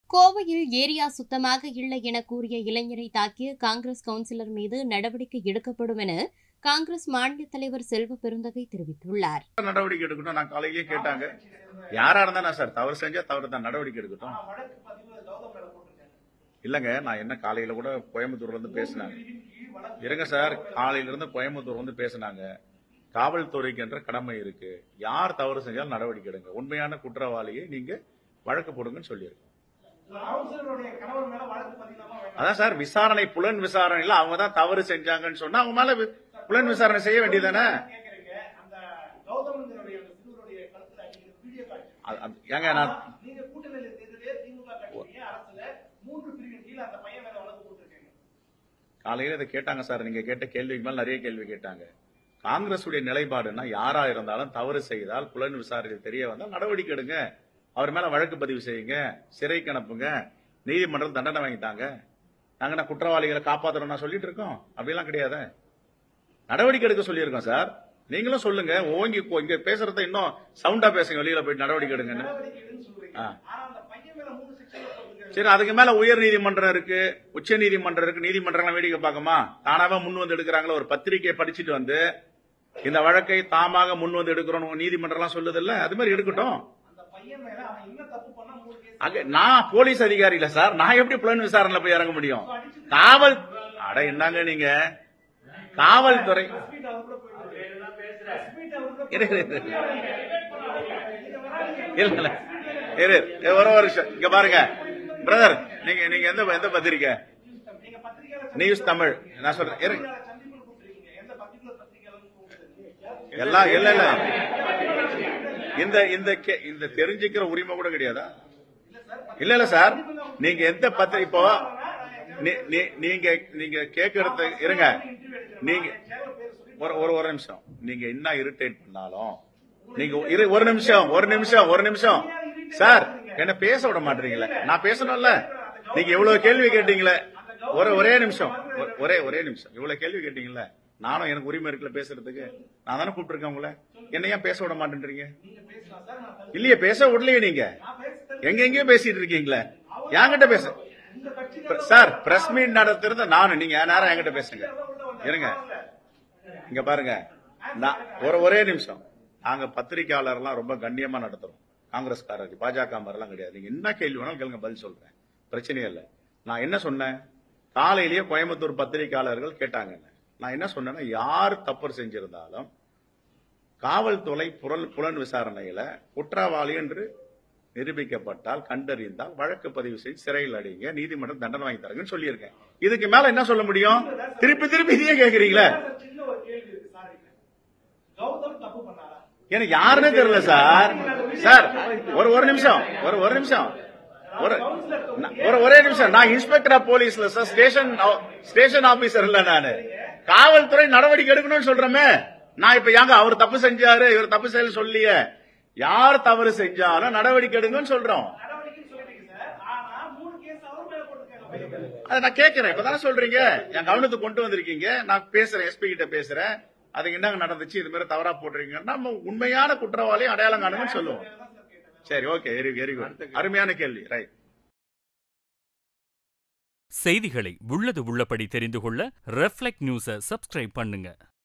கோவையில் ஏரியா சுத்தமாக இல்லை என கூறிய இளைஞரை தாக்கிய காங்கிரஸ் கவுன்சிலர் மீது நடவடிக்கை எடுக்கப்படும் என காங்கிரஸ் மாநில தலைவர் செல்வ பெருந்தகை தெரிவித்துள்ளார் நடவடிக்கை எடுக்கட்டும் நான் காலையிலேயே கேட்டாங்க யாரா இருந்தா சார் தவறு செஞ்சா தவறு தான் நடவடிக்கை எடுக்கட்டும் இல்லங்க நான் என்ன காலையில கூட கோயம்புத்தூர்ல இருந்து பேசினாங்க இருங்க சார் காலையில இருந்து கோயம்புத்தூர் வந்து பேசினாங்க காவல்துறைக்கு என்ற கடமை இருக்கு யார் தவறு செஞ்சாலும் நடவடிக்கை எடுங்க உண்மையான குற்றவாளியை நீங்க வழக்கு போடுங்கன்னு சொல்லியிருக்கோம் கவுன்சிலருடைய கணவர் மேல வழக்கு பதிலாமா வேண்டாம் அதான் சார் விசாரணை புலன் விசாரணையில அவங்க தான் தவறு செஞ்சாங்கன்னு சொன்னா அவங்க மேல வி- புலன் விசாரணை செய்ய வேண்டியதானே கேக்குறீங்க அந்த கௌதமனுடைய அந்த சிறுவருடைய கழுத்துல அடிக்கிற வீடியோ காட்சி ஏங்க நான் நீங்க கூட்டணியில இருந்ததே திமுக கட்சி அரசுல மூன்று பிரிவின் கீழ அந்த பையன் மேல வழக்கு போட்டிருக்கீங்க காலையில இதை கேட்டாங்க சார் நீங்க கேட்ட கேள்விக்கு மேல நிறைய கேள்வி கேட்டாங்க காங்கிரசுடைய நிலைப்பாடுன்னா யாரா இருந்தாலும் தவறு செய்தால் புலன் விசாரணை தெரிய வந்தால் நடவடிக்கை எடுங்க அவர் மேல வழக்கு பதிவு செய்யுங்க சிறைக்கு அனுப்புங்க நீதிமன்றம் தண்டனை வாங்கிட்டாங்க நாங்க என்ன குற்றவாளிகளை காப்பாத்துறோம் நான் சொல்லிட்டு இருக்கோம் அப்படிலாம் கிடையாது நடவடிக்கை எடுக்க சொல்லியிருக்கோம் சார் நீங்களும் சொல்லுங்க ஓங்கி கோ- இங்க பேசுறத இன்னும் சவுண்டா பேசுங்க வெளியில போயிட்டு நடவடிக்கை எடுங்கன்னு நடவடிக்கை எடுன்னு சொல்றீங்க ஆ. ஆனா அந்த பையன் மேல மூணு செக்ஷன் போட்டிருக்காங்க சரி அதுக்கு மேல உயர் நீதிமன்றம் இருக்கு உச்ச நீதிமன்றம் இருக்கு நீதிமன்றங்களை வேடிக்கை பார்க்குமா தானாவே முன் வந்து எடுக்கிறாங்களா ஒரு பத்திரிகையை படிச்சுட்டு வந்து இந்த வழக்கை தாமாக முன் வந்து எடுக்கிறோம் நீதிமன்றம் எல்லாம் சொல்லுது இல்ல அது மாதிரி எடுக்கட்டும் அந்த பையன் மேல அவன் என்ன தப்பு பண்ணா மூணு கேஸ் அங்க நான் போலீஸ் அதிகாரி இல்ல சார் நான் எப்படி புலன் விசாரணையில போய் இறங்க முடியும் காவல் அட என்னங்க நீங்க காவல்துறை ஸ்பீட் அவர் கூட போயிட்டு ஸ்பீட் அவர் கூட இரு, இரு, இரு. இல்ல இல்ல இரு இரு, ஒரு ஒரு நிமிஷம் இங்க பாருங்க பிரதர் நீங்க நீங்க எந்த எந்த பத்திரிக்கை நீங்க பத்திரிகையாளர் நியூஸ் தமிழ் நான் சொல்றேன் இரு. சந்திப்பு கூப்பிட்டுருக்கீங்க எந்த பர்டிகுலர் பத்திரிகையாளர் கூப்பிட்டு எல்லாம் இல்ல இல்ல இந்த இந்த கே- இந்த தெரிஞ்சுக்கிற உரிமை கூட கிடையாதா இல்ல இல்ல சார் நீங்க எந்த பத்திரிகை இப்போ நீ- நீ- நீங்க நீங்க கேக்குறது இருங்க நீங்க ஒரு ஒரு ஒரு நிமிஷம் நீங்க என்ன இரிட்டேட் பண்ணாலும் நீங்க இரு ஒரு நிமிஷம் ஒரு நிமிஷம் ஒரு நிமிஷம் சார் என்ன பேச விட மாட்டீங்களே நான் பேசணும்ல நீங்க இவ்வளவு கேள்வி கேட்டீங்களே ஒரு ஒரே நிமிஷம் ஒ- ஒரே ஒரே நிமிஷம் இவ்வளவு கேள்வி கேட்டீங்களே நானும் எனக்கு உரிமை இருக்குல்ல பேசுறதுக்கு நான் தானே கூப்பிட்டுருக்கேன் உங்களை என்ன ஏன் பேச விட மாட்டேன்றீங்க இல்லையே பேச விடலையே நீங்க எங்க எங்கேயோ பேசிட்டு இருக்கீங்களே என்கிட்ட பேச சார் பிரஸ் மீட் நடத்துறது நானு நீங்க நேரம் என்கிட்ட பேசுங்க இருங்க இங்க பாருங்க நான் ஒரு ஒரே நிமிஷம் நாங்க பத்திரிகையாளர்லாம் ரொம்ப கண்ணியமா நடத்துறோம் காங்கிரஸ்காரர் பாஜக மாதிரிலாம் கிடையாது நீங்க என்ன கேள்வி வேணாலும் கேளுங்க பதில் சொல்றேன் பிரச்சனையே இல்லை நான் என்ன சொன்னேன் காலையிலேயே கோயம்புத்தூர் பத்திரிகையாளர்கள் கேட்டாங்க என்ன. நான் என்ன சொன்னேன்னா யார் தப்பு செஞ்சிருந்தாலும் காவல்துறை புலன் புலன் விசாரணையில குற்றவாளி என்று நிரூபிக்கப்பட்டால் கண்டறிந்தால் வழக்கு பதிவு செய்து சிறையில் அடைங்க நீதிமன்றம் தண்டனை வாங்கி தரங்கன்னு சொல்லியிருக்கேன் இதுக்கு மேல என்ன சொல்ல முடியும் திருப்பி திருப்பி இதையே கேக்குறீங்களே சின்ன ஒரு கேள்வி இருக்கு சார் கௌதம் தப்பு பண்ணாரா எனக்கு யாருன்னு தெரியல சார் சார் ஒரு ஒரு நிமிஷம் ஒரு ஒரு நிமிஷம் ஒரு நான் ஒரு ஒரே நிமிஷம் நான் இன்ஸ்பெக்டர் ஆஃப் போலீஸ்ல சார் ஸ்டேஷன் ஸ்டேஷன் ஆபீசர் இல்ல நானு காவல்துறை நடவடிக்கை எடுக்கணும்னு சொல்றமே நான் இப்ப ஏங்க அவர் தப்பு செஞ்சாரு இவர் தப்பு செய்யல சொல்லியே யார் தவறு செஞ்சாலும் நடவடிக்கை எடுங்கன்னு சொல்றோம் நடவடிக்கைன்னு சொல்லிட்டீங்க சார் ஆனா மூணு கேஸ் அவர் மேல போட்டிருக்காங்க பையன் மேல. அதை நான் கேட்கிறேன் இப்பதானே சொல்றீங்க என் கவனத்துக்கு கொண்டு வந்திருக்கீங்க நான் பேசுறேன் எஸ்பி கிட்ட பேசுறேன் அதுக்கு என்னங்க நடந்துச்சு இது மாதிரி தவறா போடுறீங்க நம்ம உண்மையான குற்றவாளியை அடையாளம் காணுங்கன்னு சொல்லுவோம் சரி ஓகே வெரி வெரி குட் அருமையான கேள்வி ரைட் செய்திகளை உள்ளது உள்ளபடி தெரிந்து கொள்ள ரெஃப்ளெக்ட் நியூஸை சப்ஸ்கிரைப் பண்ணுங்க